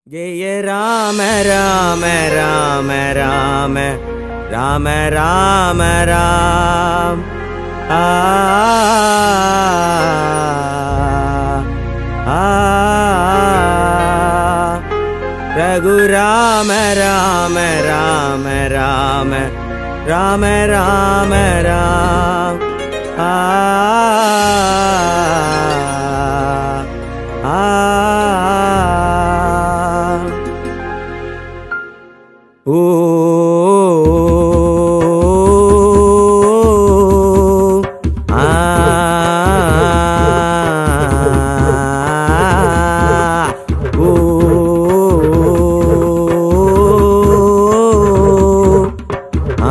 ஜெய ராம ராம ராம ராம ராம ராம ராம் ஆ ஆ ரகுராம ராம ராம ராம ராம ராம ராம் ஆ ஆ ஓ ஆ ஓ ஆ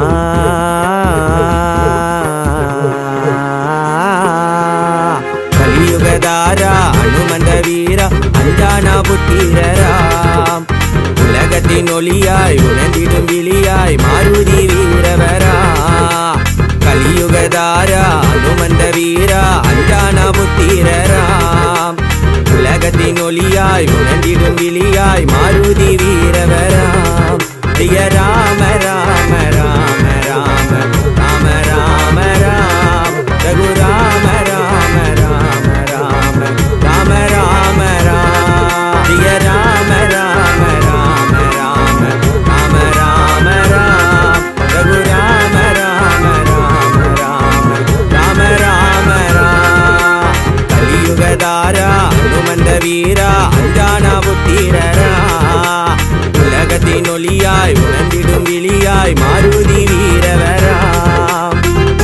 கலியுகதார அனுமந்த வீர அஞ்சானா புத்திரராம் உலகத்தின் ஒளியாய் உணர்ந்திடும் விழியாய் மாருதி வீரவரா கலியுகதார அனுமந்த வீரா அஞ்சானா புத்திரராம் உலகத்தின் ஒளியாய் உணர்ந்திடும் விழியாய் மாருதி வீரவராம் ஜெய ராம ராம ராம ராம ராம ராம ராம் ரகுராம ராம ராம ராம ராம ராம ராம் ஜெய ராம ராம ராம ராம ராம ராம ராம் ரகுராம ராம ராம ராம ராம ராம ராம் கலியுகதாரா அனுமந்த வீரா அஞ்சானா புத்திரரா உலகத்தின் ஒளியாய் உணர்ந்திடும் விழியாய் மாருதி வீரவராம்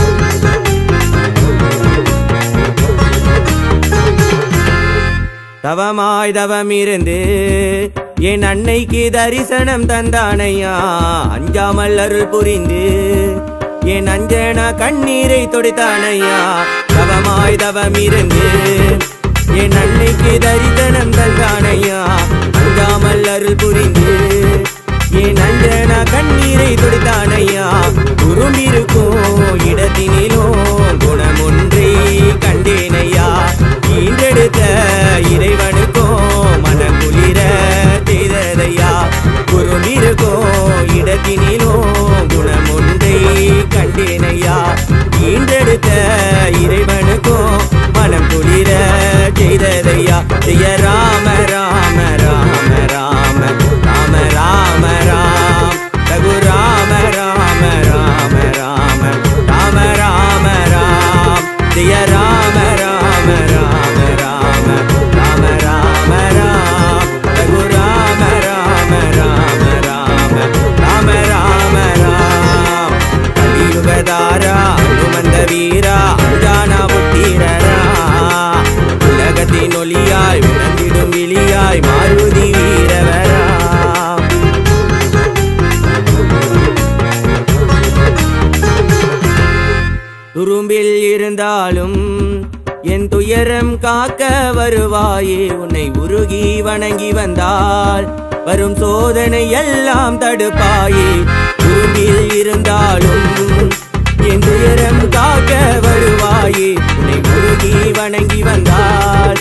தவமாய் தவமிருந்து என் அன்னைக்கு தரிசனம் தந்தானையா அஞ்சாமல் அருள் புரிந்து என் அஞ்சனா கண்ணீரை தொடுத்தானையா தவமாய் தவமிருந்து என் அன்னைக்கு தரிசனம் தந்தானையா அஞ்சாமல் அருள் புரிந்து என் அஞ்சனா கண்ணீரை தொடுத்தானையா குறும்பிருக்கும் இடத்தினிலோ குணமொன்றை கண்டேனையா ஈன்றெடுத்த இறைவனுக்கோ மனங்குளிர செய்ததையா குறும்பிருக்கோ இடத்தினிலோ குணமொன்றை கண்டேனையா ஈன்றெடுத்த இறைவனுக்கோ மனம் குளிர செய்ததையா ஜெய ராம ராம ராம ராம ராம ராம ராம் ரகு ராம ராம ராம ராம ராம ராம ராம் ஜெய ராம ராம ராம ராம ராம ராம ராம் ரகு ராம ராம ராம ராம ராம ராம ராம் கலியுகதாரா அனுமந்த வீரா அஞ்சானா புத்திரரா உலகத்தின் ஒளியாய் உணர்ந்திடும் விழியாய் மாருதி வீரவரா துரும்பில் இருந்தாலும் என் துயரம் காக்க வருவாயே உன்னை உருகி வணங்கி வந்தால் வரும் சோதனை எல்லாம் தடுப்பாயே துரும்பில் இருந்தாலும் என் துயரம் காக்க வருவாயே உன்னை உருகி வணங்கி வந்தால்